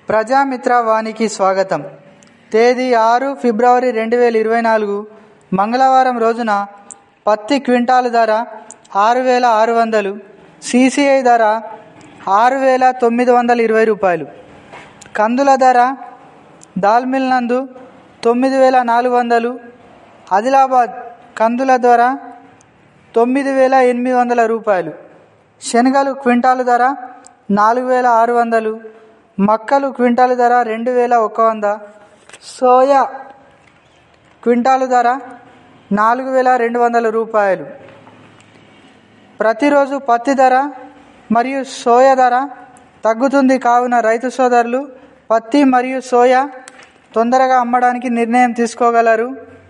ప్రజామిత్ర వానికి స్వాగతం తేదీ ఆరు ఫిబ్రవరి రెండు వేల ఇరవై నాలుగు మంగళవారం రోజున పత్తి క్వింటాలు ధర ఆరు వేల ఆరు వందలు సిసిఐ ధర ఆరు వేల తొమ్మిది వందల ఇరవై రూపాయలు కందుల ధర దాల్మిల్ నందు తొమ్మిది వేల నాలుగు వందలు ఆదిలాబాద్ కందుల ధర తొమ్మిది వేల ఎనిమిది వందల రూపాయలు శనగలు క్వింటాలు ధర నాలుగు వేల ఆరు వందలు మక్కలు క్వింటాలు ధర రెండు వేల ఒక వంద సోయా క్వింటాలు ధర నాలుగు వేల రెండు వందల రూపాయలు ప్రతిరోజు పత్తి ధర మరియు సోయా ధర తగ్గుతుంది కావున రైతు సోదరులు పత్తి మరియు సోయా తొందరగా అమ్మడానికి నిర్ణయం తీసుకోగలరు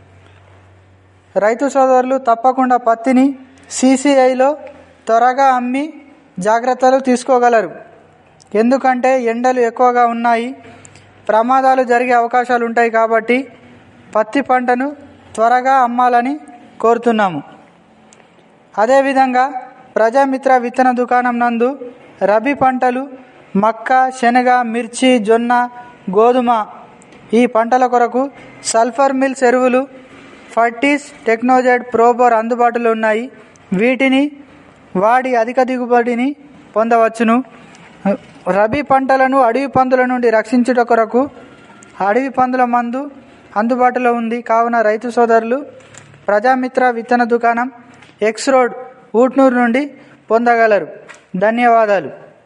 రైతు సోదరులు తప్పకుండా పత్తిని సీసీఐలో త్వరగా అమ్మి జాగ్రత్తలు తీసుకోగలరు ఎందుకంటే ఎండలు ఎక్కువగా ఉన్నాయి ప్రమాదాలు జరిగే అవకాశాలు ఉంటాయి కాబట్టి పత్తి పంటను త్వరగా అమ్మాలని కోరుతున్నాము అదేవిధంగా ప్రజామిత్ర విత్తన దుకాణం నందు రబీ పంటలు మక్క శనగ మిర్చి జొన్న గోధుమ ఈ పంటల కొరకు సల్ఫర్ మిల్స్ ఎరువులు ఫర్టీస్ టెక్నోజెడ్ ప్రోబోర్ అందుబాటులో ఉన్నాయి వీటిని వాడి అధిక దిగుబడిని పొందవచ్చును రబీ పంటలను అడవి పందుల నుండి రక్షించుట కొరకు అడవి పందుల మందు అందుబాటులో ఉంది కావున రైతు సోదరులు ప్రజామిత్ర విత్తన దుకాణం ఎక్స్ రోడ్ ఊట్నూరు నుండి పొందగలరు ధన్యవాదాలు